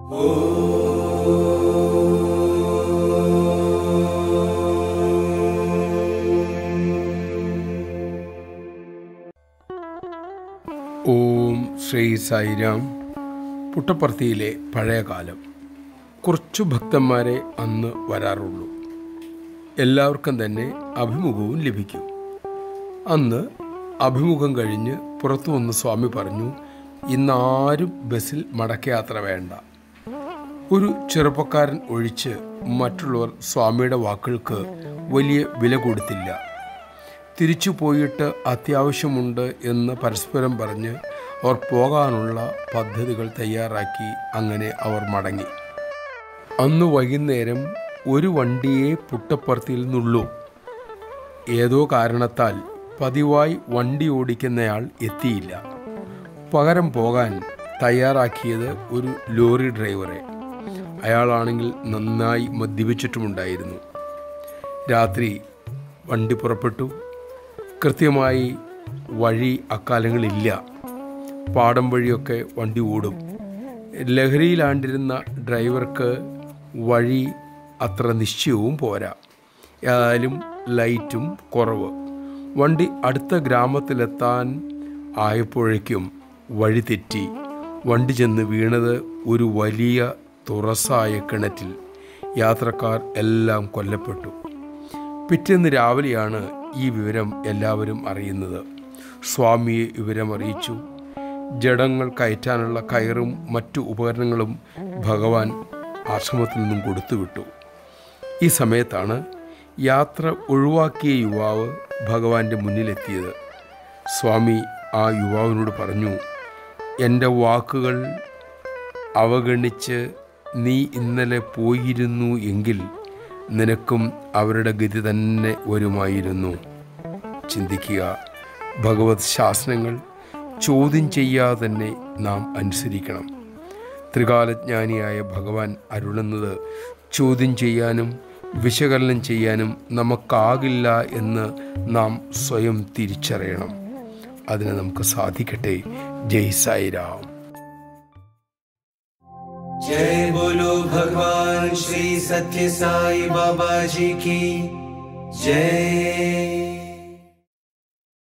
ഓം ശ്രീ സായിരാം പുട്ടപ്പർത്തിയിലെ പഴയ കാലം കുറച്ചു ഭക്തന്മാരെ അന്ന് വരാറുള്ളൂ എല്ലാവർക്കും തന്നെ അഭിമുഖവും ലഭിക്കും അന്ന് അഭിമുഖം കഴിഞ്ഞ് പുറത്തു വന്ന് സ്വാമി പറഞ്ഞു ഇന്നാരും ബസ്സിൽ മടക്കയാത്ര വേണ്ട ഒരു ചെറുപ്പക്കാരൻ ഒഴിച്ച് മറ്റുള്ളവർ സ്വാമിയുടെ വാക്കുകൾക്ക് വലിയ വില കൊടുത്തില്ല തിരിച്ചു പോയിട്ട് അത്യാവശ്യമുണ്ട് എന്ന് പരസ്പരം പറഞ്ഞ് അവർ പോകാനുള്ള പദ്ധതികൾ തയ്യാറാക്കി അങ്ങനെ അവർ മടങ്ങി അന്ന് വൈകുന്നേരം ഒരു വണ്ടിയെ പുട്ടപ്പുറത്തിൽ നിന്നുള്ളൂ ഏതോ കാരണത്താൽ പതിവായി വണ്ടി ഓടിക്കുന്നയാൾ എത്തിയില്ല പകരം പോകാൻ തയ്യാറാക്കിയത് ഒരു ലോറി ഡ്രൈവറെ അയാളാണെങ്കിൽ നന്നായി മദ്യപിച്ചിട്ടുമുണ്ടായിരുന്നു രാത്രി വണ്ടി പുറപ്പെട്ടു കൃത്യമായി വഴി അക്കാലങ്ങളില്ല പാടം വഴിയൊക്കെ വണ്ടി ഓടും ലഹരിയിലാണ്ടിരുന്ന ഡ്രൈവർക്ക് വഴി അത്ര നിശ്ചയവും പോരാ ഏതായാലും ലൈറ്റും കുറവ് വണ്ടി അടുത്ത ഗ്രാമത്തിലെത്താൻ ആയപ്പോഴേക്കും വഴി തെറ്റി വണ്ടി ചെന്ന് വീണത് ഒരു വലിയ തുറസായ കിണറ്റിൽ യാത്രക്കാർ എല്ലാം കൊല്ലപ്പെട്ടു പിറ്റേന്ന് രാവിലെയാണ് ഈ വിവരം എല്ലാവരും അറിയുന്നത് സ്വാമിയെ വിവരം അറിയിച്ചു ജഡങ്ങൾ കയറ്റാനുള്ള കയറും മറ്റു ഉപകരണങ്ങളും ഭഗവാൻ ആശ്രമത്തിൽ നിന്നും കൊടുത്തുവിട്ടു ഈ സമയത്താണ് യാത്ര ഒഴിവാക്കിയ യുവാവ് ഭഗവാന്റെ മുന്നിലെത്തിയത് സ്വാമി ആ യുവാവിനോട് പറഞ്ഞു എൻ്റെ വാക്കുകൾ അവഗണിച്ച് നീ ഇന്നലെ പോയിരുന്നു എങ്കിൽ നിനക്കും അവരുടെ ഗതി തന്നെ വരുമായിരുന്നു ചിന്തിക്കുക ഭഗവത് ശാസനങ്ങൾ ചോദ്യം ചെയ്യാതെ തന്നെ നാം അനുസരിക്കണം ത്രികാലജ്ഞാനിയായ ഭഗവാൻ അരുളുന്നത് ചോദ്യം ചെയ്യാനും വിശകലനം ചെയ്യാനും നമുക്കാകില്ല എന്ന് നാം സ്വയം തിരിച്ചറിയണം അതിന് നമുക്ക് സാധിക്കട്ടെ ജയ് സായിരാം जय बोलो भगवान श्री सत्य साई बाबा जी की जय